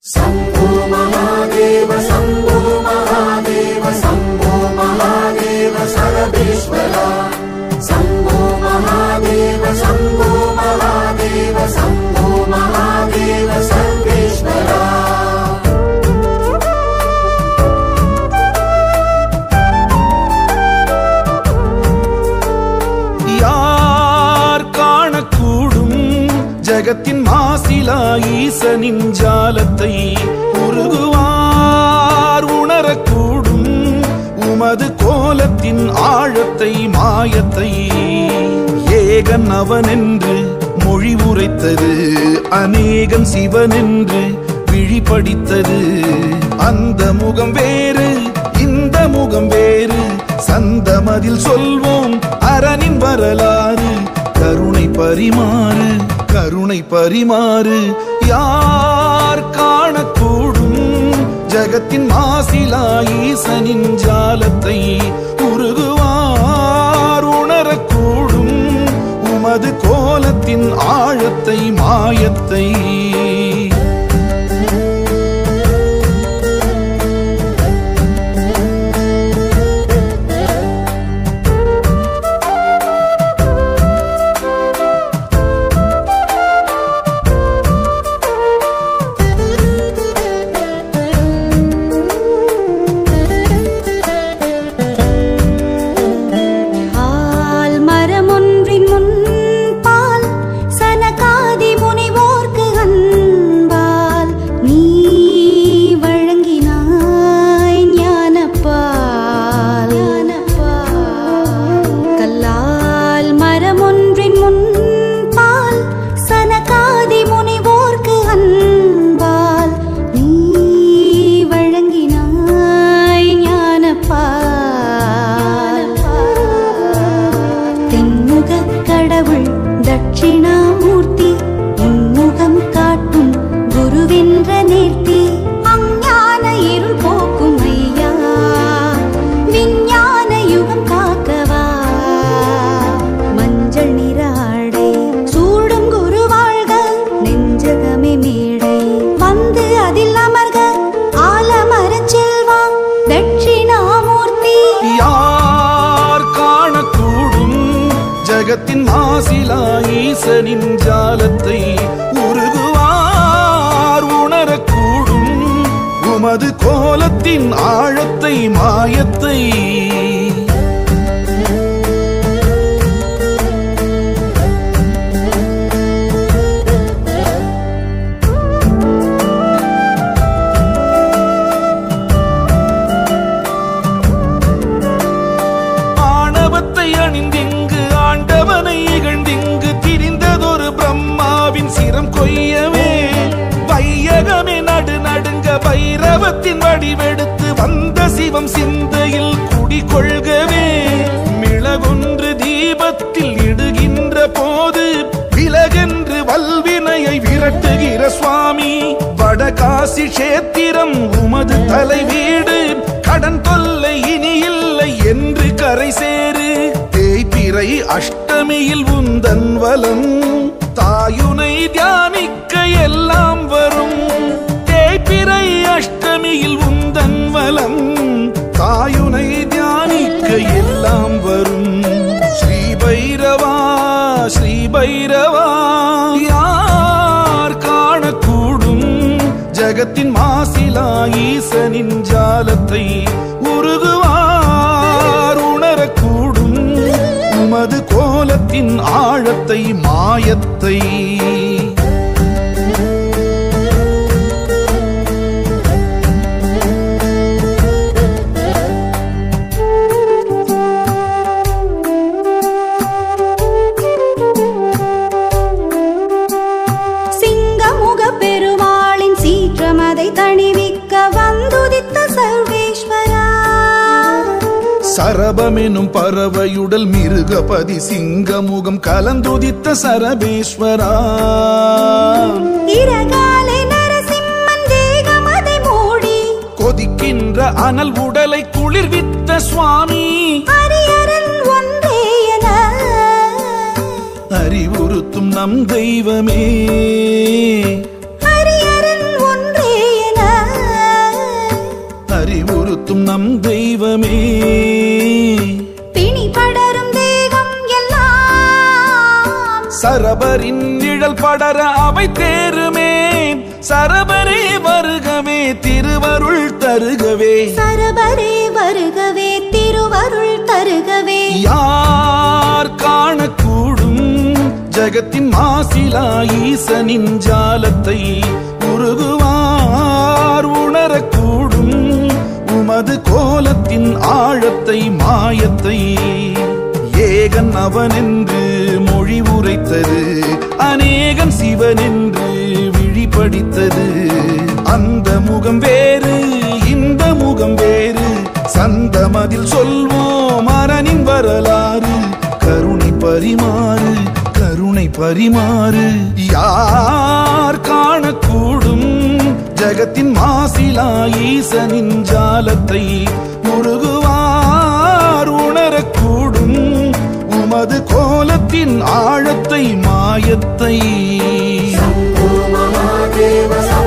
शम्भो महादेव शम्भो महादेव शम्भो महादेव सर्वेश्वरा शम्भो महादेव शम्भो महादेव शम्भो महादेव सर्वेश्वरा யார் காணக்கூடும் ஜகத்தின் மாசிலா ஈசனின் ஜாலத்தை உருகுவார் உணரக்கூடும் உமது கோலத்தின் ஆழத்தை மாயத்தை ஏகன் அவனென்று மொழி உரைத்தது அநேகன் சிவனென்று விழிபடித்தது அந்த முகம் வேறு இந்த முகம் வேறு சந்தமதில் சொல்வோம் அரணின் வரலாறு கருணை பரிமாறு கருணை பரிமாறு யார் காணக்கூடும் ஜகத்தின் மாசிலா ஈசனின் ஜாலத்தை உருகுவார் உணரக்கூடும் உமது கோலத்தின் ஆழத்தை மாயத்தை ஆல் மரமொன்றின் முன்பால் சனகாதி முனிவோர்க்கு அன்பால் நீ வழங்கினாய் ஞானப்பால் கல்லால் மரமொன்றின் முன்பால் சனகாதி முனிவோர்க்கு அன்பால் நீ வழங்கினாய் ஞானப்பால் தென்முக கடவுள் தட்சிணாமூர்த்தி இன்முகம் காட்டும் குருவென்ற நேர்த்தி அஞ்ஞான இருள் போக்கும் ஐயா விஞ்ஞான யுகம் காக்கவா மஞ்சள் நிற ஆடை சூடும் குரு வாழ்க நெஞ்சகமே மேடை வந்து அதில் அமர்க ஆலமரச் செல்வா தட்சிணாமூர்த்தி யார் காணக்கூடும் ஜகத்தின் மாசிலா ஈசனின் ஜாலத்தை உருகுவார் உணரக்கூடும் உமது கோலத்தின் ஆழத்தை மாயத்தை ஆணவத்தை அணிந்திங்கு ஆண்டவனை இகழ்ந்திங்கு திரிந்ததொரு பிரம்மாவின் சிரம் கொய்யவே வையகமே நடு நடுங்க பைரவத்தின் வடிவெடுத்து வந்த சிவம் சிந்தையில் குடிகொள்கவே மிளகொன்று தீபத்தில் இடுகின்ற போது விலகென்று வல்வினையை விரட்டுகிற சுவாமி வடகாசி கஷேத்திரம் உமது தலை வீடு கடன் தொல்லை இனி இல்லை என்று கரை சேரு தேய்பிறை அஷ்டமியில் உந்தன் வலம் தாயுனை தியானிக்க எல்லாம் வரும் தேய்பிறை அஷ்டமியில் உந்தன் வலம் தாயுனை தியானிக்க எல்லாம் வரும் ஸ்ரீ பைரவா ஸ்ரீ பைரவா யார் காணக்கூடும் ஜகத்தின் மாசிலா ஈசனின் ஜாலத்தை உருகுவார் உணரக்கூடும் உமது கோலத்தின் ஆழத்தை மாயத்தை சிங்கமுக பெருமாளின் சீற்றமதை தணிவிக்க வந்துதித்த சர்வேஸ்வரா சரபமெனும் பறவையுடல் மிருகபதி சிங்கமுகம் கலந்துதித்த சரபேஸ்வரா இரகாலை நரசிம்மன் தேகமதை மூடி கொதிக்கின்ற அனல் உடலை குளிர்வித்த சுவாமி அரியரன் ஒன்றே என அறிவுறுத்தும் நம் தெய்வமே அரியரன் ஒன்றே குணப்படுத்தும் நம் தெய்வமே பிணி படரும் தேகம் எல்லாம் சரபரின் நிழல் படர அவை தேருமே சரபரே வருகவே திருவருள் தருகவே சரபரே வருகவே திருவருள் தருகவே யார் காணக்கூடும் ஜகத்தின் மாசிலா ஈசனின் ஜாலத்தை உருகுவார் உணரக்கூடும் உமது கோலத்தின் ஆழத்தை மாயத்தை ஏகன் அவன் என்று மொழி உரைத்தது அநேகன் சிவன் என்று விழிபடித்தது அந்த முகம் வேறு இந்த முகம் வேறு சந்தமதில் சொல்வோம் அரணின் வரலாறு கருணை பரிமாறு கருணை பரிமாறு யார் காணக்கூடும் ஜகத்தின் மாசிலா ஈசனின் ஜாலத்தை முருகுவார் உணரக்கூடும் உமது கோலத்தின் ஆழத்தை மாயத்தை शम्भो महादेव